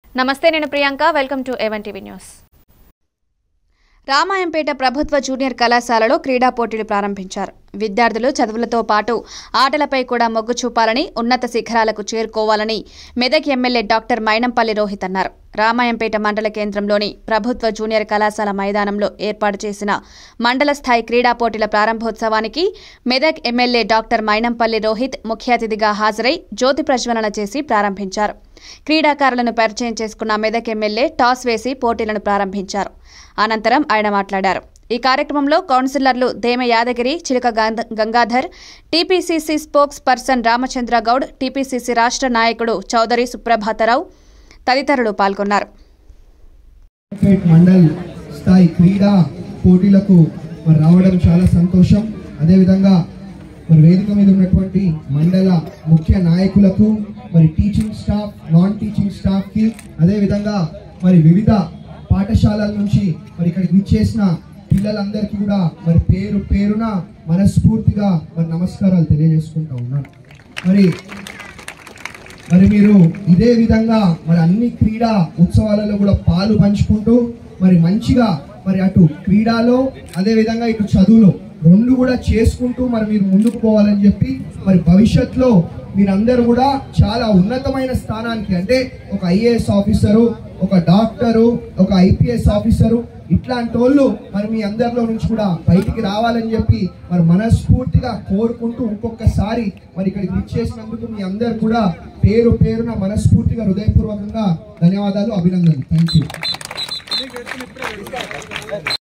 నమస్తే నేను Priyanka welcome to even TV news Ramayampet ప్రభుత్వ జూనియర్ కళాశాలలో క్రీడా పోటీలు ప్రారంభించారు విద్యార్థులు చదువులతో పాటు ఆటలపై కూడా మొగ్గు చూపాలని ఉన్నత శిఖరాలకు చేరుకోవాలని మెదక్ ఎమ్మెల్యే డాక్టర్ మైనంపల్లి రోహిత్ అన్నారు రామాయంపేట మండల కేంద్రంలోని ప్రభుత్వ జూనియర్ కళాశాల మైదానంలో ఏర్పాటు చేసిన మండల స్థాయి క్రీడా పోటీల ప్రారంభోత్సవానికి మెదక్ ఎమ్మెల్యే డాక్టర్ మైనంపల్లి రోహిత్ ముఖ్య అతిథిగా హాజరై జ్యోతి ప్రజ్వలన చేసి ప్రారంభించారు క్రీడాకారులను పరిచయం చేసుకున్న మెదక్ ఎమ్మెల్యే టాస్ వేసి పోటీలను ప్రారంభించారు అనంతరం ఆయన మాట్లాడారు ఈ కార్యక్రమంలో కౌన్సిలర్లు దేమ యాదగిరి చిలుక గంధ- Gangadhar TPCC spokesperson Ramachandra Goud TPCC రాష్ట్ర నాయకుడు చౌదరి సుప్రభాతరావు తదితరులు పాల్గొన్నారు క్రికెట్ మండల్ స్థాయి క్రీడా పోటీలకు మరి రావడం చాలా సంతోషం అదేవిధంగా మరి వేదిక మీద ఉన్నటువంటి మండల ముఖ్య నాయకులకు మరి టీచింగ్ స్టాఫ్ నాన్ టీచింగ్ స్టాఫ్కి అదేవిధంగా మరి వివిధ పాఠశాలల నుంచి మరి ఇక్కడికి విచ్చేసిన పిల్లలందరికీ కూడా మరి పేరు పేరున మనస్ఫూర్తిగా మరి నమస్కారాలు తెలియజేసుకుంటా ఉన్నాను మరి మరి మీరు ఇదే విధంగా మరి అన్ని క్రీడా ఉత్సవాలలో కూడా పాలు పంచుకుంటూ మరి మంచిగా మరి అటు క్రీడాలో అదే విధంగా ఇటు చదువులో రెండు కూడా చేసుకుంటూ మరి మీరు ముందుకు పోవాలని చెప్పి మరి భవిష్యత్తులో మీరందరూ కూడా చాలా ఉన్నతమైన స్థానానికి అంటే ఒక ఐఏఎస్ ఆఫీసరు ఒక డాక్టరు ఒక ఐపీఎస్ ఆఫీసరు ఇట్లాంటి వాళ్ళు మరి మీ అందరిలో నుంచి కూడా బయటికి రావాలని చెప్పి మరి మనస్ఫూర్తిగా కోరుకుంటూ ఇంకొకసారి మరి ఇక్కడికి ఇచ్చేసినందుకు మీ అందరు కూడా పేరు పేరున మనస్ఫూర్తిగా హృదయపూర్వకంగా ధన్యవాదాలు అభినందనలు థ్యాంక్ యూ